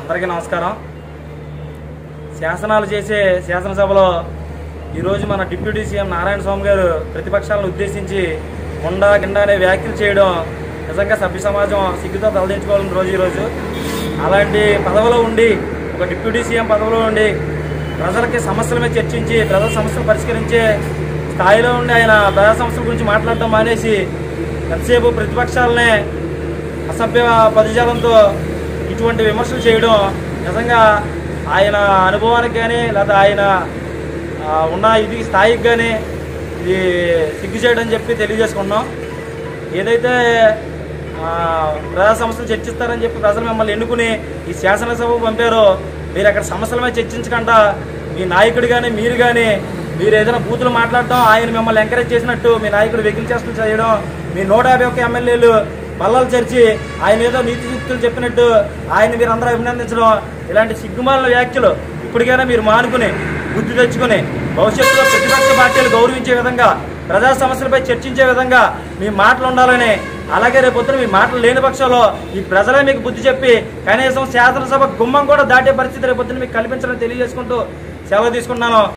అందరికీ నమస్కారం శాసనాలు చేసే శాసనసభలో ఈరోజు మన డిప్యూటీ సీఎం నారాయణ స్వామి గారు ప్రతిపక్షాలను ఉద్దేశించి ముండా గిండా అనే వ్యాఖ్యలు చేయడం నిజంగా సభ్య సమాజం సిగ్గుతో తలదించుకోవాలని రోజు ఈరోజు అలాంటి పదవిలో ఉండి ఒక డిప్యూటీ సీఎం పదవిలో ఉండి ప్రజలకి సమస్యల మీద చర్చించి ప్రజల సమస్యలు పరిష్కరించే స్థాయిలో ఉండి ఆయన ప్రజా సమస్యల గురించి మాట్లాడటం మానేసి ఎంతసేపు ప్రతిపక్షాలనే అసభ్య పదజాలంతో ఇటువంటి విమర్శలు చేయడం నిజంగా ఆయన అనుభవానికి కానీ లేదా ఆయన ఆ, ఉన్న ఇది స్థాయికి కానీ ఇది సిగ్గు చేయడం చెప్పి తెలియజేసుకున్నాం ఏదైతే ఆ, ప్రజా సమస్యలు చర్చిస్తారని చెప్పి ప్రజలు మిమ్మల్ని ఎన్నుకుని ఈ శాసనసభకు పంపారో మీరు అక్కడ సమస్యల మీద చర్చించకుండా మీ నాయకుడు కానీ మీరు కానీ మీరు ఏదైనా బూతులు మాట్లాడటం ఆయన మిమ్మల్ని ఎంకరేజ్ చేసినట్టు మీ నాయకుడు వెకిల్ చేష్టలు చేయడం మీ నూట యాభై ఒక్క ఎమ్మెల్యేలు బల్లలు చర్చి ఆయన ఏదో నీతి సూక్తులు చెప్పినట్టు ఆయన మీరు అందరూ అభినందించడం ఇలాంటి సిగ్గుమాలిన వ్యాఖ్యలు ఇప్పటికైనా మీరు మానుకుని బుద్ధి తెచ్చుకుని భవిష్యత్తులో ప్రతిపక్ష పార్టీలు గౌరవించే విధంగా ప్రజా సమస్యలపై చర్చించే విధంగా మీ మాటలు ఉండాలని అలాగే రేపొద్దున మీ మాటలు లేని పక్షంలో ఈ ప్రజలే మీకు బుద్ధి చెప్పి కనీసం శాసనసభ గుమ్మం కూడా దాటే పరిస్థితి రేపొద్దున మీకు కల్పించాలని తెలియజేసుకుంటూ సెలవు తీసుకున్నాను